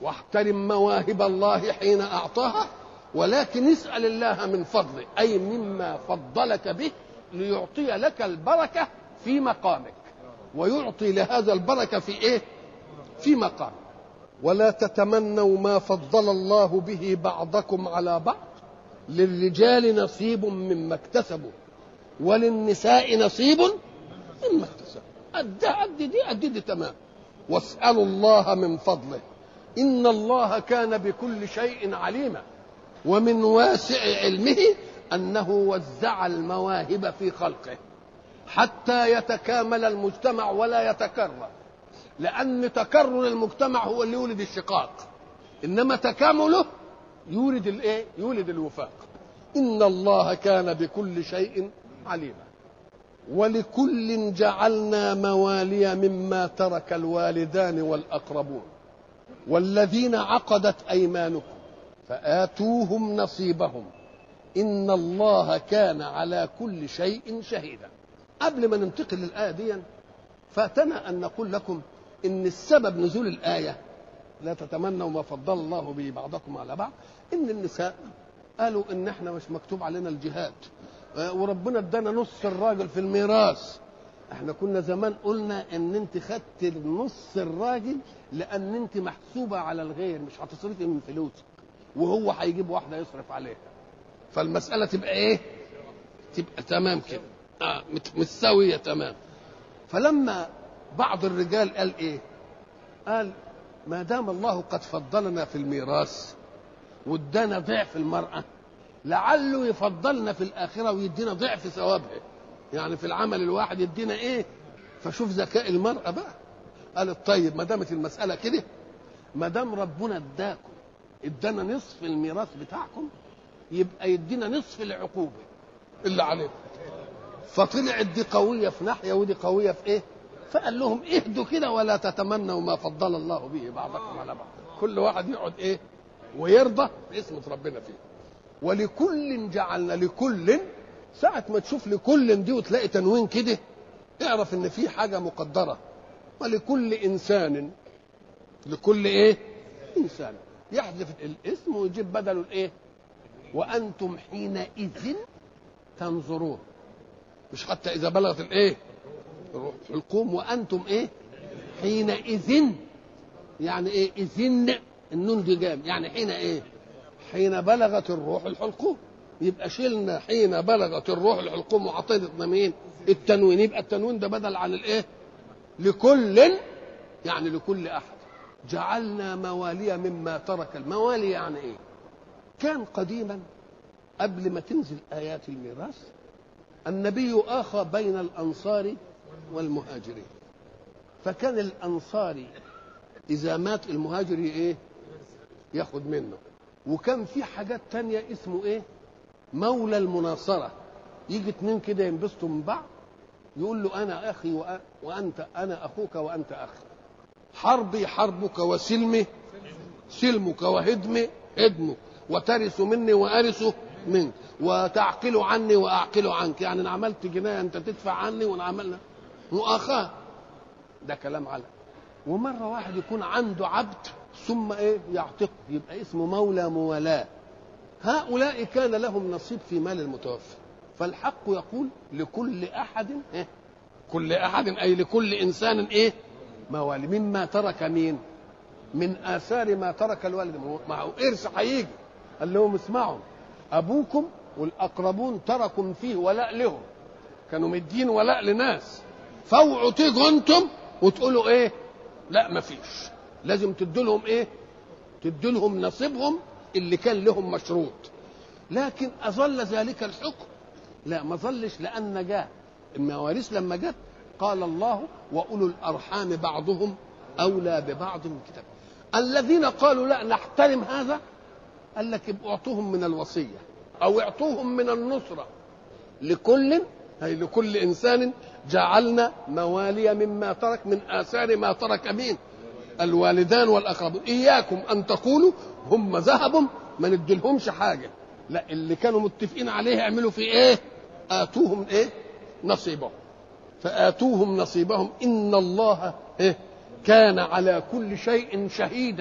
واحترم مواهب الله حين اعطاها ولكن اسال الله من فضله اي مما فضلك به ليعطي لك البركه في مقامك ويعطي لهذا البركه في ايه في مقام ولا تتمنوا ما فضل الله به بعضكم على بعض للرجال نصيب مما اكتسبوا وللنساء نصيب مما اكتسبوا قد قد دي قد دي تمام واسالوا الله من فضله ان الله كان بكل شيء عليما ومن واسع علمه انه وزع المواهب في خلقه حتى يتكامل المجتمع ولا يتكرر لان تكرر المجتمع هو اللي يولد الشقاق انما تكامله يولد الايه يولد الوفاق ان الله كان بكل شيء عليما ولكل جعلنا موالي مما ترك الوالدان والاقربون والذين عقدت ايمانكم فاتوهم نصيبهم ان الله كان على كل شيء شهيدا قبل ما ننتقل للايه دي فاتنا ان نقول لكم ان السبب نزول الايه لا تتمنوا ما فضل الله به بعضكم على بعض ان النساء قالوا ان احنا مش مكتوب علينا الجهاد وربنا ادانا نص الراجل في الميراث احنا كنا زمان قلنا ان انت خدت نص الراجل لان انت محسوبه على الغير مش هتصرفي من فلوسك وهو هيجيب واحده يصرف عليها فالمساله تبقى ايه تبقى تمام كده آه متساويه تمام فلما بعض الرجال قال ايه قال ما دام الله قد فضلنا في الميراث وادانا ضعف المراه لعله يفضلنا في الاخره ويدينا ضعف ثوابها يعني في العمل الواحد يدينا ايه فشوف ذكاء المراه بقى قالت طيب ما دامت المساله كده ما دام ربنا اداكم ادانا نصف الميراث بتاعكم يبقى يدينا نصف العقوبه اللي عليكم فطلعت دي قويه في ناحيه ودي قويه في ايه فقال لهم اهدوا كده ولا تتمنوا ما فضل الله به بعضكم على بعض كل واحد يقعد ايه ويرضى باسم ربنا فيه ولكل جعلنا لكل ساعة ما تشوف لكل دي وتلاقي تنوين كده اعرف ان في حاجة مقدرة ولكل انسان لكل ايه انسان يحذف الاسم ويجيب بدله الايه وانتم حينئذ تنظرون مش حتى اذا بلغت الايه الحلقوم وانتم ايه حينئذ يعني ايه اذن النون دي جام يعني حين ايه حين بلغت الروح الحلقوم يبقى شلنا حين بلغت الروح الحلقوم وعطينا مين التنوين يبقى التنوين ده بدل عن الايه لكل يعني لكل احد جعلنا موالي مما ترك الموالي يعني ايه كان قديما قبل ما تنزل ايات الميراث النبي اخى بين الانصار والمهاجرين فكان الانصاري اذا مات المهاجري ايه ياخد منه وكان في حاجات تانية اسمه ايه مولى المناصرة يجي اتنين كده ينبسطوا من بعض يقول له انا اخي وانت انا اخوك وانت اخي حربي حربك وسلمي سلمك وهدمي هدمك وترث مني وارث منك وتعقل عني واعقل عنك يعني انا عملت جنايه انت تدفع عني وانا عملنا مؤاخاه ده كلام على ومره واحد يكون عنده عبد ثم ايه يعتقه يبقى اسمه مولى موالاه هؤلاء كان لهم نصيب في مال المتوفى فالحق يقول لكل احد إيه؟ كل احد اي لكل انسان ايه موالي مما ترك مين من اثار ما ترك الوالد معه ارث هيجي قال لهم اسمعوا ابوكم والاقربون تركوا فيه ولاء لهم كانوا مدين ولاء لناس فاوعوا تيجوا انتم وتقولوا ايه لا مفيش لازم تدوا لهم ايه تدوا لهم نصيبهم اللي كان لهم مشروط لكن اظل ذلك الحكم لا ما ظلش لان جاء المواريث لما جت قال الله واولو الارحام بعضهم اولى ببعض من كتاب الذين قالوا لا نحترم هذا قال لك اعطوهم من الوصيه او اعطوهم من النصره لكل اي لكل انسان جعلنا موالي مما ترك من اثار ما ترك مين الوالدان والاقربون اياكم ان تقولوا هم ذهبوا ما نديلهمش حاجه لا اللي كانوا متفقين عليه يعملوا في ايه اتوهم ايه نصيبهم فاتوهم نصيبهم ان الله إيه؟ كان على كل شيء شهيدا